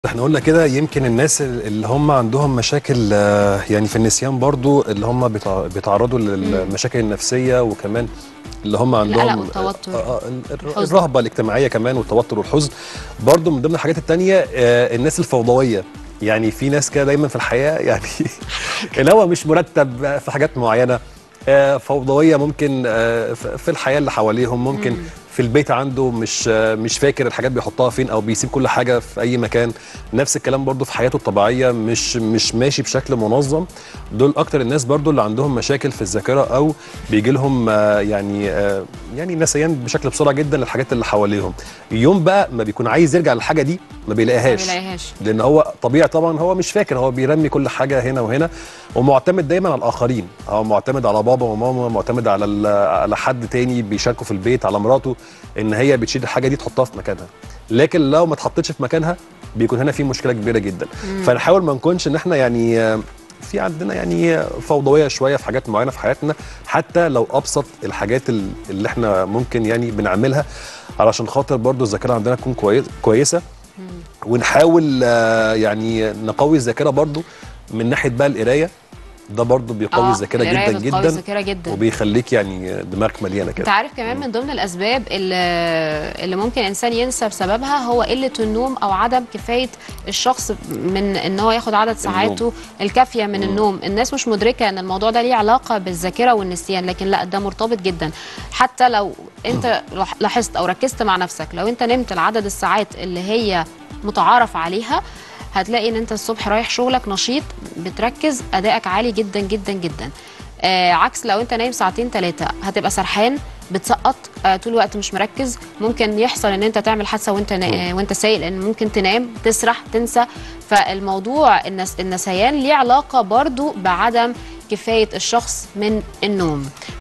احنا قلنا كده يمكن الناس اللي هم عندهم مشاكل آه، يعني في النسيان برضو اللي هم بيتع- بيتعرضوا للمشاكل النفسية وكمان اللي هم عندهم القلق والتوتر. آه، آه، الر- الحزن. الرهبة الاجتماعية كمان والتوتر والحزن برضو من ضمن الحاجات التانية آه، الناس الفوضوية يعني في ناس كده دايما في الحياة يعني اللي هو مش مرتب في حاجات معينة آه، فوضوية ممكن آه، ف- في الحياة اللي حواليهم ممكن في البيت عنده مش آه، مش فاكر الحاجات بيحطها فين او بيسيب كل حاجة في اي مكان نفس الكلام برضو في حياته الطبيعية مش مش ماشي بشكل منظم دول اكتر الناس برضو اللي عندهم مشاكل في الذاكرة او بيجي لهم آه، يعني آه، يعني نسيان بشكل بسرعة جدا للحاجات اللي حواليهم يوم بقى ما بيكون عايز يرجع للحاجة دي ما ما بيلاقيهاش بيلاقيهاش لان هو طبيعي طبعا هو مش فاكر هو بيرمي كل حاجه هنا وهنا ومعتمد دايما على الاخرين هو معتمد على بابا وماما معتمد على ال- على حد تاني بيشاركه في البيت على مراته ان هي بتشيل الحاجه دي تحطها في مكانها لكن لو ما اتحطتش في مكانها بيكون هنا في مشكله كبيره جدا فنحاول ما نكونش ان احنا يعني آه، في عندنا يعني آه، فوضويه شويه في حاجات معينه في حياتنا حتى لو ابسط الحاجات ال- اللي احنا ممكن يعني بنعملها علشان خاطر برضو الذاكره عندنا تكون كويس كويسه ونحاول آه، يعني نقوي الذاكره برضو من ناحيه بقى القرايه ده برضو بيقوي آه، الذاكره القراية جدا بتقوي جدا الذاكرة جدا وبيخليك يعني دماغك مليانه انت كده عارف كمان من ضمن الاسباب اللي, اللي ممكن انسان ينسى بسببها هو قله النوم او عدم كفايه الشخص من ان هو ياخد عدد ساعاته الكافيه من النوم الناس مش مدركه ان الموضوع ده ليه علاقه بالذاكره والنسيان لكن لا ده مرتبط جدا حتى لو انت لاح- لاحظت او ركزت مع نفسك لو انت نمت العدد الساعات اللي هي متعارف عليها هتلاقي ان انت الصبح رايح شغلك نشيط بتركز ادائك عالي جدا جدا جدا آه عكس لو انت نايم ساعتين ثلاثه هتبقى سرحان بتسقط آه طول الوقت مش مركز ممكن يحصل ان انت تعمل حادثه وانت نا... آه وانت سايق لان ممكن تنام تسرح تنسى فالموضوع النس... النسيان ليه علاقه برضو بعدم كفايه الشخص من النوم